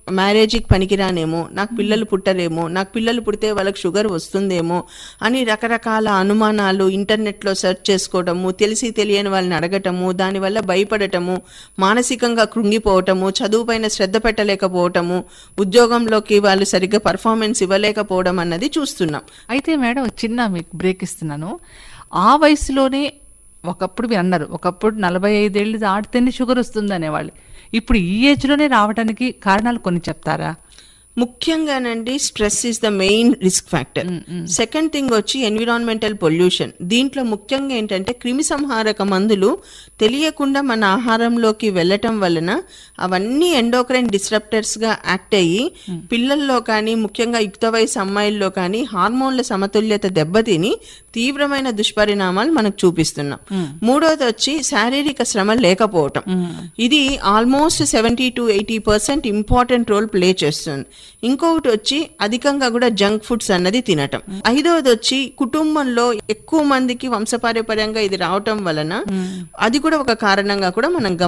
మ్యారేజ్కి పనికిరానేమో నాకు పిల్లలు పుట్టరేమో నాకు పిల్లలు పుడితే వాళ్ళకి షుగర్ వస్తుందేమో అని రకరకాల అనుమానాలు ఇంటర్నెట్లో సెర్చ్ చేసుకోవటము తెలిసి తెలియని వాళ్ళని అడగటము దానివల్ల భయపడటము మానసికంగా కృంగిపోవటము చదువుపైన శ్రద్ధ పెట్టలేకపోవటము ఉద్యోగంలోకి వాళ్ళు సరిగ్గా పర్ఫార్మెన్స్ ఇవ్వలేకపోవడం అన్నది చూస్తున్నాం అయితే మేడం చిన్న మీకు బ్రేక్ ఇస్తున్నాను ఆ వయసులోనే ఒకప్పుడు మీరు అన్నారు ఒకప్పుడు నలభై ఐదేళ్ళు దాటితేనే షుగర్ వస్తుంది అనేవాళ్ళు ఇప్పుడు ఈ ఏజ్లోనే రావడానికి కారణాలు కొన్ని చెప్తారా ముఖ్యంగానండి stress is the main risk factor second thing వచ్చి ఎన్విరాన్మెంటల్ పొల్యూషన్ దీంట్లో ముఖ్యంగా ఏంటంటే క్రిమి సంహారక మందులు తెలియకుండా మన ఆహారంలోకి వెళ్ళటం వలన అవన్నీ ఎండోక్రైన్ డిస్రప్టర్స్ గా యాక్ట్ అయ్యి పిల్లల్లో కానీ ముఖ్యంగా యుక్త వయసు అమ్మాయిల్లో కానీ హార్మోన్ల సమతుల్యత దెబ్బతిని తీవ్రమైన దుష్పరిణామాలు మనకు చూపిస్తున్నాం మూడోది వచ్చి శారీరక శ్రమ లేకపోవటం ఇది almost seventy to eighty percent important role play చేస్తుంది ఇంకొకటి వచ్చి అధికంగా కూడా జంక్ ఫుడ్స్ అన్నది తినటం ఐదవది వచ్చి కుటుంబంలో ఎక్కువ మందికి వంశపారంపర్యంగా ఇది రావటం వలన అది కూడా ఒక కారణంగా కూడా మనం